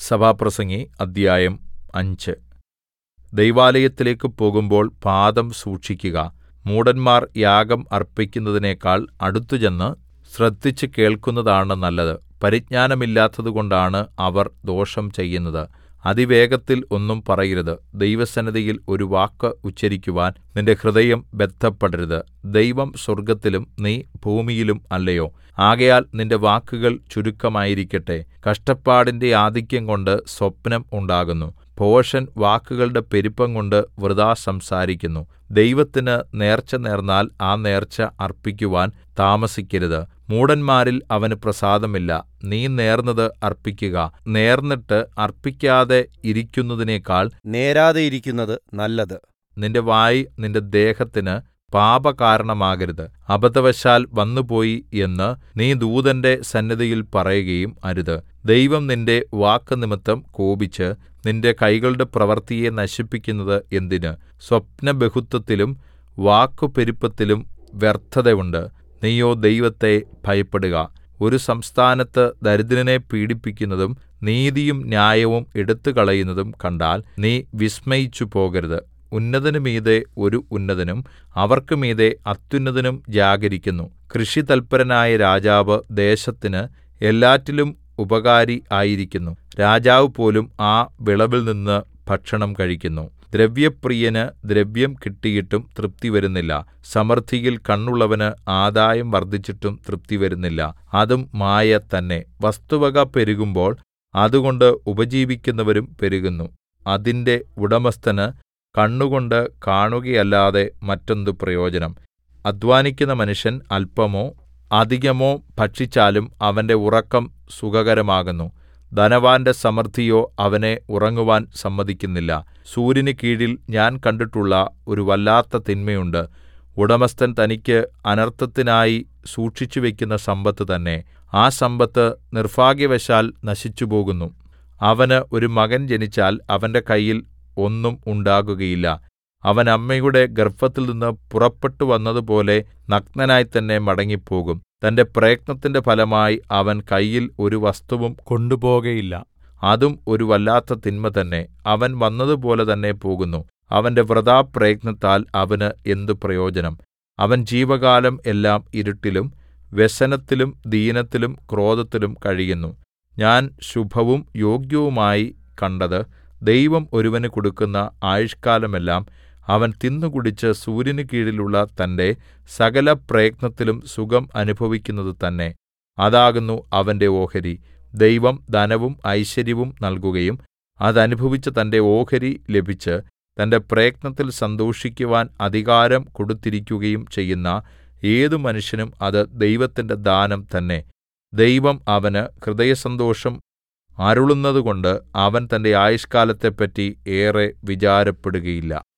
സഭാപ്രസംഗി അദ്ധ്യായം അഞ്ച് ദൈവാലയത്തിലേക്ക് പോകുമ്പോൾ പാദം സൂക്ഷിക്കുക മൂഢന്മാർ യാഗം അർപ്പിക്കുന്നതിനേക്കാൾ അടുത്തുചെന്ന് ശ്രദ്ധിച്ച് കേൾക്കുന്നതാണ് നല്ലത് പരിജ്ഞാനമില്ലാത്തതുകൊണ്ടാണ് അവർ ദോഷം ചെയ്യുന്നത് അതിവേഗത്തിൽ ഒന്നും പറയരുത് ദൈവസന്നിധിയിൽ ഒരു വാക്ക് ഉച്ചരിക്കുവാൻ നിന്റെ ഹൃദയം ബദ്ധപ്പെടരുത് ദൈവം സ്വർഗ്ഗത്തിലും നീ ഭൂമിയിലും അല്ലയോ ആകയാൽ നിന്റെ വാക്കുകൾ ചുരുക്കമായിരിക്കട്ടെ കഷ്ടപ്പാടിന്റെ ആധിക്യംകൊണ്ട് സ്വപ്നം ഉണ്ടാകുന്നു ഭോഷൻ വാക്കുകളുടെ പെരുപ്പംകൊണ്ട് വൃഥാ സംസാരിക്കുന്നു ദൈവത്തിന് നേർച്ച നേർന്നാൽ ആ നേർച്ച അർപ്പിക്കുവാൻ താമസിക്കരുത് മൂഢന്മാരിൽ അവന് പ്രസാദമില്ല നീ നേർന്നത് അർപ്പിക്കുക നേർന്നിട്ട് അർപ്പിക്കാതെ ഇരിക്കുന്നതിനേക്കാൾ നേരാതെയിരിക്കുന്നത് നല്ലത് നിന്റെ വായ് നിന്റെ ദേഹത്തിന് പാപകാരണമാകരുത് അബദ്ധവശാൽ വന്നുപോയി എന്ന് നീ ദൂതന്റെ സന്നിധിയിൽ പറയുകയും അരുത് ദൈവം നിന്റെ വാക്കുനിമിത്തം കോപിച്ച് നിന്റെ കൈകളുടെ പ്രവൃത്തിയെ നശിപ്പിക്കുന്നത് എന്തിന് സ്വപ്നബഹുത്വത്തിലും വാക്കുപെരുപ്പത്തിലും വ്യർത്ഥതയുണ്ട് നീയോ ദൈവത്തെ ഭയപ്പെടുക ഒരു സംസ്ഥാനത്ത് ദരിദ്രനെ പീഡിപ്പിക്കുന്നതും നീതിയും ന്യായവും എടുത്തുകളയുന്നതും കണ്ടാൽ നീ വിസ്മയിച്ചു പോകരുത് ഉന്നതന് മീതെ ഒരു ഉന്നതനും അവർക്ക് മീതെ അത്യുന്നതനും ജാഗരിക്കുന്നു കൃഷിതല്പരനായ രാജാവ് ദേശത്തിന് എല്ലാറ്റിലും ഉപകാരി ആയിരിക്കുന്നു രാജാവ് പോലും ആ വിളവിൽനിന്ന് ഭക്ഷണം കഴിക്കുന്നു ദ്രവ്യപ്രിയന് ദ്രവ്യം കിട്ടിയിട്ടും തൃപ്തി വരുന്നില്ല സമൃദ്ധിയിൽ കണ്ണുള്ളവന് ആദായം വർദ്ധിച്ചിട്ടും തൃപ്തി വരുന്നില്ല അതും മായ തന്നെ വസ്തുവക പെരുകുമ്പോൾ അതുകൊണ്ട് ഉപജീവിക്കുന്നവരും പെരുകുന്നു അതിന്റെ ഉടമസ്ഥന് കണ്ണുകൊണ്ട് കാണുകയല്ലാതെ മറ്റെന്തു പ്രയോജനം അധ്വാനിക്കുന്ന മനുഷ്യൻ അല്പമോ അധികമോ ഭക്ഷിച്ചാലും അവന്റെ ഉറക്കം സുഖകരമാകുന്നു ധനവാന്റെ സമൃദ്ധിയോ അവനെ ഉറങ്ങുവാൻ സമ്മതിക്കുന്നില്ല സൂര്യന് കീഴിൽ ഞാൻ കണ്ടിട്ടുള്ള ഒരു വല്ലാത്ത തിന്മയുണ്ട് ഉടമസ്ഥൻ തനിക്ക് അനർത്ഥത്തിനായി സൂക്ഷിച്ചുവെക്കുന്ന സമ്പത്ത് തന്നെ ആ സമ്പത്ത് നിർഭാഗ്യവശാൽ നശിച്ചുപോകുന്നു അവന് ഒരു മകൻ ജനിച്ചാൽ അവന്റെ കയ്യിൽ ഒന്നും ഉണ്ടാകുകയില്ല അവൻ അമ്മയുടെ ഗർഭത്തിൽനിന്ന് പുറപ്പെട്ടു വന്നതുപോലെ നഗ്നനായി തന്നെ മടങ്ങിപ്പോകും തന്റെ പ്രയത്നത്തിന്റെ ഫലമായി അവൻ കയ്യിൽ ഒരു വസ്തുവും കൊണ്ടുപോകയില്ല അതും ഒരു വല്ലാത്ത തിന്മ തന്നെ അവൻ വന്നതുപോലെ തന്നെ പോകുന്നു അവന്റെ വൃഥാപ്രയത്നത്താൽ അവന് എന്ത് പ്രയോജനം അവൻ ജീവകാലം എല്ലാം ഇരുട്ടിലും വ്യസനത്തിലും ദീനത്തിലും ക്രോധത്തിലും കഴിയുന്നു ഞാൻ ശുഭവും യോഗ്യവുമായി കണ്ടത് ദൈവം ഒരുവന് കൊടുക്കുന്ന ആയുഷ്കാലമെല്ലാം അവൻ തിന്നുകുടിച്ച് സൂര്യന് കീഴിലുള്ള തന്റെ സകല പ്രയത്നത്തിലും സുഖം അനുഭവിക്കുന്നത് തന്നെ അതാകുന്നു അവന്റെ ഓഹരി ദൈവം ധനവും ഐശ്വര്യവും നൽകുകയും അതനുഭവിച്ച് തന്റെ ഓഹരി ലഭിച്ച് തന്റെ പ്രയത്നത്തിൽ സന്തോഷിക്കുവാൻ അധികാരം കൊടുത്തിരിക്കുകയും ചെയ്യുന്ന ഏതു മനുഷ്യനും അത് ദൈവത്തിന്റെ ദാനം തന്നെ ദൈവം അവന് ഹൃദയസന്തോഷം അരുളുന്നതുകൊണ്ട് അവൻ തന്റെ ആയുഷ്കാലത്തെപ്പറ്റി ഏറെ വിചാരപ്പെടുകയില്ല